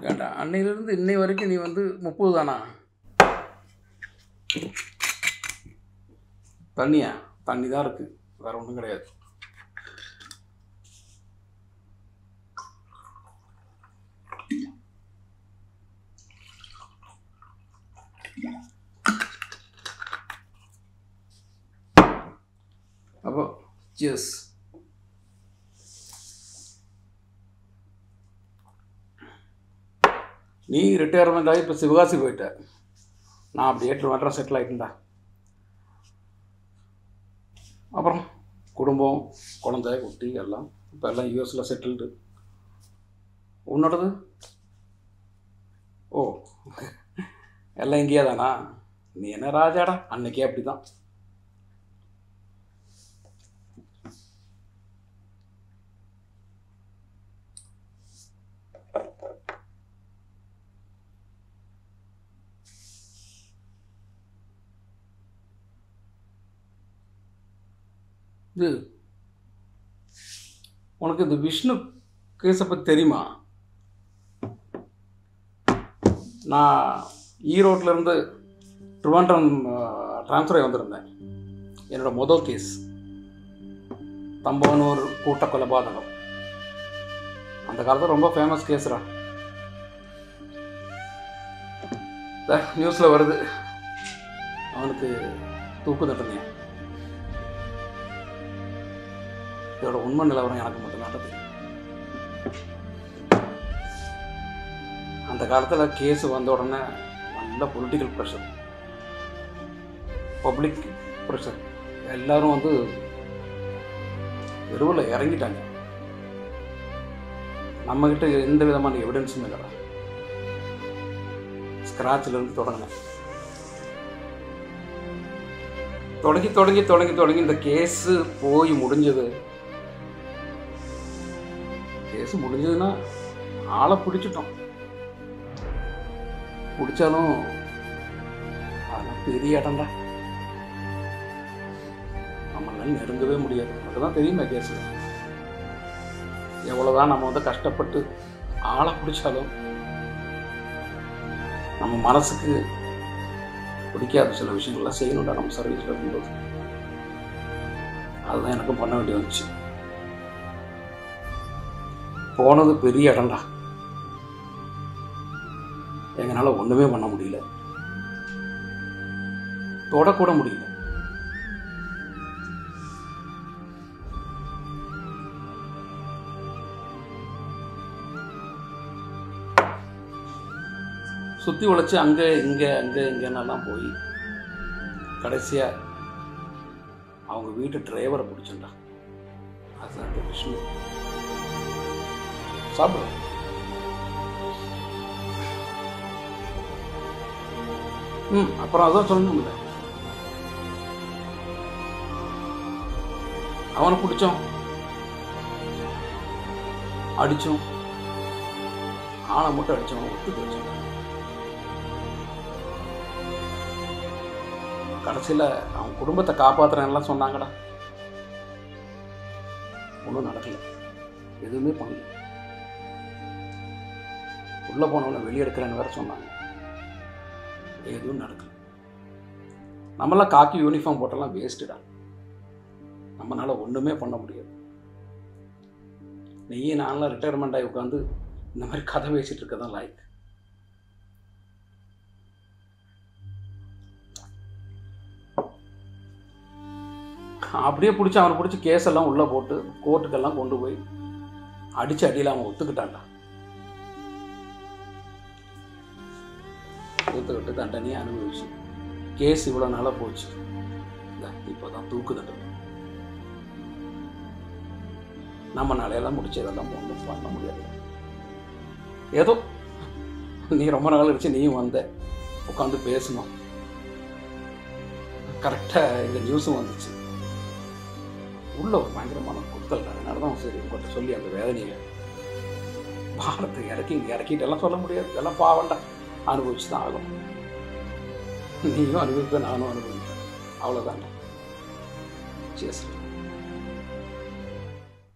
ஏண்டா அன்னையிலேருந்து இன்னை வரைக்கும் நீ வந்து முப்பது தானா தண்ணியா தண்ணி தான் இருக்குது வேறு ஒன்றும் கிடையாது அப்போ சியர்ஸ் நீ ரிட்டையர்மெண்ட் ஆகி இப்போ சிவகாசி போயிட்ட நான் அப்படியே ட்ரிவாண்ட்ரம் செட்டில் ஆகிட்டேன்டா அப்புறம் குடும்பம் குழந்தை குட்டி எல்லாம் இப்போ எல்லாம் யூஎஸில் செட்டில்டு உன்னோடது ஓ எல்லாம் இங்கேயே தானா நீ என்ன ராஜாடா அன்னைக்கே அப்படி தான் இது உனக்கு இந்த விஷ்ணு கேஸை பற்றி தெரியுமா நான் ஈரோட்டிலேருந்து ட்ரிவாண்ட்ரம் ட்ரான்ஸ்ஃபர் ஆகி வந்திருந்தேன் என்னோடய முதல் கேஸ் தம்பானூர் கூட்ட கொலைபாதகம் அந்த காலத்தில் ரொம்ப ஃபேமஸ் கேஸ்ரா நியூஸில் வருது அவனுக்கு தூக்கு தண்டனையா இதோட உண்மை நிலவரம் எனக்கு மட்டும்தான் தெரியும் அந்த காலத்தில் கேஸ் வந்த உடனே நல்ல பொலிட்டிக்கல் ப்ரெஷர் பப்ளிக் ப்ரெஷர் எல்லாரும் வந்து தெருவில் இறங்கிட்டாங்க நம்மக்கிட்ட எந்த விதமான எவிடன்ஸும் இல்லைடா ஸ்க்ராட்சிலேருந்து தொடங்கினேன் தொடங்கி தொடங்கி தொடங்கி தொடங்கி இந்த கேஸு போய் முடிஞ்சது கேஸ் முடிஞ்சதுன்னா ஆளை பிடிச்சிட்டோம் பிடிச்சாலும் அதெல்லாம் பெரிய இடம்டா நம்மளால நெருங்கவே முடியாது அதுதான் தெரியுமே கேஸில் எவ்வளோதான் நம்ம வந்து கஷ்டப்பட்டு ஆளை பிடிச்சாலும் நம்ம மனசுக்கு பிடிக்காத சில விஷயங்கள்லாம் செய்யணும்டா நம்ம சர்வீஸில் இருக்கும்போது அதுதான் எனக்கும் பண்ண வேண்டி வந்துச்சு போனது பெரிய இடம்டா எங்களால் ஒன்றுமே பண்ண முடியல தொடக்கூட முடியல சுற்றி உழைச்சி அங்கே இங்கே அங்கே இங்கேன்னெல்லாம் போய் கடைசியாக அவங்க வீட்டு டிரைவரை பிடிச்சண்டா அதுதான் அந்த விஷ்ணு சாப்பிடு ம் அப்புறம் அதான் சொல்லணும்ல அவனை பிடிச்சோம் அடிச்சோம் ஆளை மட்டும் அடிச்சோம் ஒத்துக்கு வச்சோம் கடைசியில் அவன் குடும்பத்தை காப்பாத்துறேன்லாம் சொன்னாங்கடா ஒன்றும் நடக்கல எதுவுமே பண்ணல உள்ளே போனவனை வெளியே எடுக்கிறேன்னு வேற சொன்னாங்க எதுவும் நடக்கல நம்மளாம் காக்கி யூனிஃபார்ம் போட்டெல்லாம் வேஸ்ட்டுடா நம்மளால ஒன்றுமே பண்ண முடியாது நீ நான்லாம் ரிட்டையர்மெண்ட் ஆகி உட்காந்து இந்த மாதிரி கதை பேசிட்டு இருக்க தான் லாய்க் அப்படியே பிடிச்சி அவனை பிடிச்சி கேஸெல்லாம் உள்ளே போட்டு கோர்ட்டுக்கெல்லாம் கொண்டு போய் அடிச்சு அடியில் அவன் ஒத்துக்கிட்டான்டா ஒத்துக்கிட்டு தண்டனையை அனுபவிச்சு கேஸ் இவ்வளோ நாளாக போச்சு இப்போ தான் தூக்கு தண்டனை நம்ம நாளையெல்லாம் முடிச்சதெல்லாம் ஒன்றும் பண்ண முடியாது ஏதோ நீ ரொம்ப நாள் கழிச்சு நீயும் வந்த உட்காந்து பேசணும் கரெக்டாக இந்த நியூஸும் வந்துச்சு உள்ள ஒரு பயங்கரமான குத்தல் அதனால தான் சரி உங்கள்கிட்ட சொல்லி அந்த வேதனையை பாரத்தை இறக்கி இறக்கிட்டு எல்லாம் சொல்ல முடியாது இதெல்லாம் பாவண்டா அனுபவிச்சு தான் ஆகும் நீயும் அனுபவிப்ப நானும் அனுபவிப்பேன் அவ்வளோதான்டா சேஸ்